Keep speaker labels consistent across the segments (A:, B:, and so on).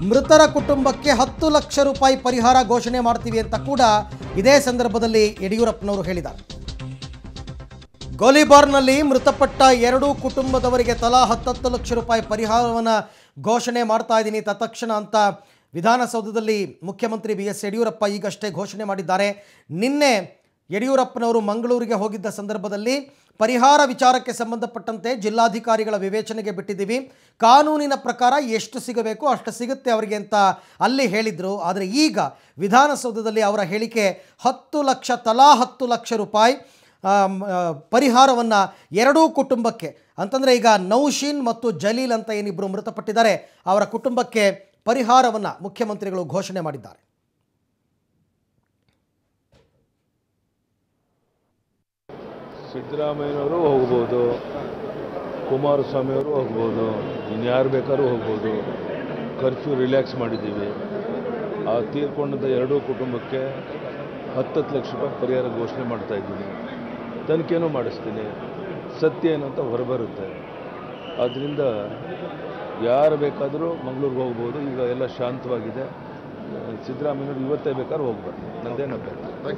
A: ಮೃತರ ಕುಟುಂಬಕ್ಕೆ ಹತ್ತು ಲಕ್ಷ ರೂಪಾಯಿ ಪರಿಹಾರ ಘೋಷಣೆ ಮಾಡ್ತೀವಿ ಅಂತ ಕೂಡ ಇದೇ ಸಂದರ್ಭದಲ್ಲಿ ಯಡಿಯೂರಪ್ಪನವರು ಹೇಳಿದ್ದಾರೆ ಗೋಲಿಬಾರ್ನಲ್ಲಿ ಮೃತಪಟ್ಟ ಎರಡೂ ಕುಟುಂಬದವರಿಗೆ ತಲಾ ಹತ್ತತ್ತು ಲಕ್ಷ ರೂಪಾಯಿ ಪರಿಹಾರವನ್ನು ಘೋಷಣೆ ಮಾಡ್ತಾ ಇದ್ದೀನಿ ತತ್ಕ್ಷಣ ಅಂತ ವಿಧಾನಸೌಧದಲ್ಲಿ ಮುಖ್ಯಮಂತ್ರಿ ಬಿ ಎಸ್ ಯಡಿಯೂರಪ್ಪ ಈಗಷ್ಟೇ ಘೋಷಣೆ ಮಾಡಿದ್ದಾರೆ ನಿನ್ನೆ ಯಡಿಯೂರಪ್ಪನವರು ಮಂಗಳೂರಿಗೆ ಹೋಗಿದ್ದ ಸಂದರ್ಭದಲ್ಲಿ ಪರಿಹಾರ ವಿಚಾರಕ್ಕೆ ಸಂಬಂಧಪಟ್ಟಂತೆ ಜಿಲ್ಲಾಧಿಕಾರಿಗಳ ವಿವೇಚನೆಗೆ ಬಿಟ್ಟಿದ್ದೀವಿ ಕಾನೂನಿನ ಪ್ರಕಾರ ಎಷ್ಟು ಸಿಗಬೇಕು ಅಷ್ಟು ಸಿಗುತ್ತೆ ಅವರಿಗೆ ಅಂತ ಅಲ್ಲಿ ಹೇಳಿದರು ಆದರೆ ಈಗ ವಿಧಾನಸೌಧದಲ್ಲಿ ಅವರ ಹೇಳಿಕೆ ಹತ್ತು ಲಕ್ಷ ತಲಾ ಹತ್ತು ಲಕ್ಷ ರೂಪಾಯಿ ಪರಿಹಾರವನ್ನು ಎರಡೂ ಕುಟುಂಬಕ್ಕೆ ಅಂತಂದರೆ ಈಗ ನೌಶೀನ್ ಮತ್ತು ಜಲೀಲ್ ಅಂತ ಏನಿಬ್ಬರು ಮೃತಪಟ್ಟಿದ್ದಾರೆ ಅವರ ಕುಟುಂಬಕ್ಕೆ ಪರಿಹಾರವನ್ನು ಮುಖ್ಯಮಂತ್ರಿಗಳು ಘೋಷಣೆ ಮಾಡಿದ್ದಾರೆ
B: ಸಿದ್ದರಾಮಯ್ಯನವರು ಹೋಗ್ಬೋದು ಕುಮಾರಸ್ವಾಮಿಯವರು ಹೋಗ್ಬೋದು ಇನ್ಯಾರು ಬೇಕಾದ್ರೂ ಹೋಗ್ಬೋದು ಖರ್ಚು ರಿಲ್ಯಾಕ್ಸ್ ಮಾಡಿದ್ದೀವಿ ಆ ತೀರ್ಕೊಂಡಂಥ ಎರಡೂ ಕುಟುಂಬಕ್ಕೆ ಹತ್ತತ್ತು ಲಕ್ಷ ರೂಪಾಯಿ ಪರಿಹಾರ ಘೋಷಣೆ ಮಾಡ್ತಾ ಇದ್ದೀನಿ ತನಿಖೆನೂ ಮಾಡಿಸ್ತೀನಿ ಸತ್ಯ ಏನು ಅಂತ ಹೊರಬರುತ್ತೆ ಆದ್ದರಿಂದ ಯಾರು ಬೇಕಾದರೂ ಮಂಗಳೂರಿಗೆ ಹೋಗ್ಬೋದು ಈಗ ಎಲ್ಲ ಶಾಂತವಾಗಿದೆ ಸಿದ್ದರಾಮಯ್ಯನವರು ಇವತ್ತೇ ಬೇಕಾದ್ರೂ ಹೋಗ್ಬಾರ್ದು ನಂದೇನು ಅಭ್ಯರ್ಥಿ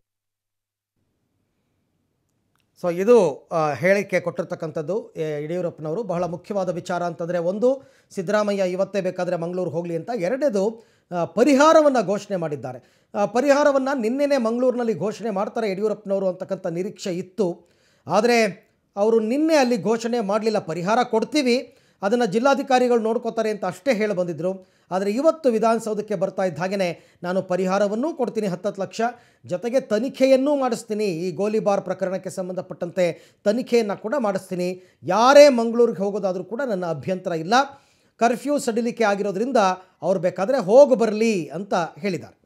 A: ಸೊ ಇದು ಆ, ಹೇಳಿಕೆ ಕೊಟ್ಟಿರ್ತಕ್ಕಂಥದ್ದು ಎ, ಯಡಿಯೂರಪ್ಪನವರು ಬಹಳ ಮುಖ್ಯವಾದ ವಿಚಾರ ಅಂತಂದರೆ ಒಂದು ಸಿದ್ದರಾಮಯ್ಯ ಇವತ್ತೇ ಬೇಕಾದರೆ ಮಂಗಳೂರು ಹೋಗಲಿ ಅಂತ ಎರಡನೇದು ಪರಿಹಾರವನ್ನು ಘೋಷಣೆ ಮಾಡಿದ್ದಾರೆ ಪರಿಹಾರವನ್ನು ನಿನ್ನೆನೇ ಮಂಗಳೂರಿನಲ್ಲಿ ಘೋಷಣೆ ಮಾಡ್ತಾರೆ ಯಡಿಯೂರಪ್ಪನವರು ಅಂತಕ್ಕಂಥ ನಿರೀಕ್ಷೆ ಇತ್ತು ಆದರೆ ಅವರು ನಿನ್ನೆ ಅಲ್ಲಿ ಘೋಷಣೆ ಮಾಡಲಿಲ್ಲ ಪರಿಹಾರ ಕೊಡ್ತೀವಿ ಅದನ್ನು ಜಿಲ್ಲಾಧಿಕಾರಿಗಳು ನೋಡ್ಕೋತಾರೆ ಅಂತ ಅಷ್ಟೇ ಹೇಳಿ ಬಂದಿದ್ದರು ಆದರೆ ಇವತ್ತು ವಿಧಾನಸೌಧಕ್ಕೆ ಬರ್ತಾ ಇದ್ದ ಹಾಗೆಯೇ ನಾನು ಪರಿಹಾರವನ್ನೂ ಕೊಡ್ತೀನಿ ಹತ್ತತ್ತು ಲಕ್ಷ ಜೊತೆಗೆ ತನಿಖೆಯನ್ನೂ ಮಾಡಿಸ್ತೀನಿ ಈ ಗೋಲಿಬಾರ್ ಪ್ರಕರಣಕ್ಕೆ ಸಂಬಂಧಪಟ್ಟಂತೆ ತನಿಖೆಯನ್ನು ಕೂಡ ಮಾಡಿಸ್ತೀನಿ ಯಾರೇ ಮಂಗಳೂರಿಗೆ ಹೋಗೋದಾದರೂ ಕೂಡ ನನ್ನ ಅಭ್ಯಂತರ ಇಲ್ಲ ಕರ್ಫ್ಯೂ ಸಡಿಲಿಕೆ ಆಗಿರೋದ್ರಿಂದ ಅವ್ರು ಬೇಕಾದರೆ ಹೋಗಿ ಬರಲಿ ಅಂತ ಹೇಳಿದ್ದಾರೆ